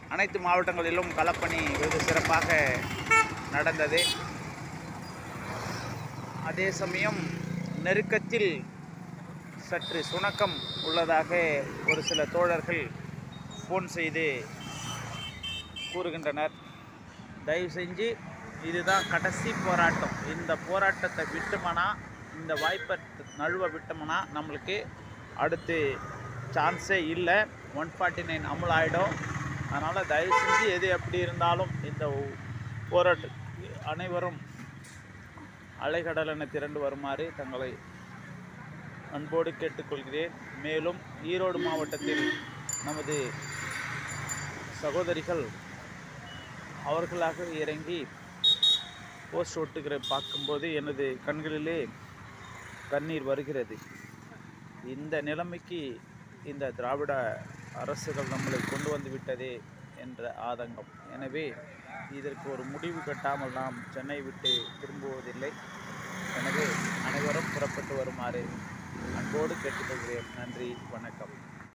அனைத்து மாவட்டங்களிலும் களப்பணி வெகு சிறப்பாக நடந்தது அதே சமயம் நெருக்கத்தில் சற்று சுணக்கம் உள்ளதாக ஒரு சில தோழர்கள் ஃபோன் செய்து கூறுகின்றனர் தயவு செஞ்சு இதுதான் கடைசி போராட்டம் இந்த போராட்டத்தை விட்டோம்னா இந்த வாய்ப்பை நழுவ விட்டோம்னா நம்மளுக்கு அடுத்து சான்ஸே இல்லை ஒன் ஃபார்ட்டி நைன் அமல் ஆகிடும் அதனால் தயவு செஞ்சு எது எப்படி இருந்தாலும் இந்த போராட்ட அனைவரும் அலைகடலென திரண்டு வருமாறு தங்களை அன்போடு கேட்டுக்கொள்கிறேன் மேலும் ஈரோடு மாவட்டத்தில் நமது சகோதரிகள் அவர்களாக இறங்கி போஸ்ட் ஒட்டுகிற பார்க்கும்போது எனது கண்களிலே கண்ணீர் வருகிறது இந்த நிலைமைக்கு இந்த திராவிட அரசுகள் நம்மளை கொண்டு வந்து விட்டதே என்ற ஆதங்கம் எனவே இதற்கு ஒரு முடிவு கட்டாமல் நாம் சென்னை விட்டு திரும்புவதில்லை எனவே அனைவரும் புறப்பட்டு வருமாறு அன்போடு கேட்டுக்கொள்கிறேன் நன்றி வணக்கம்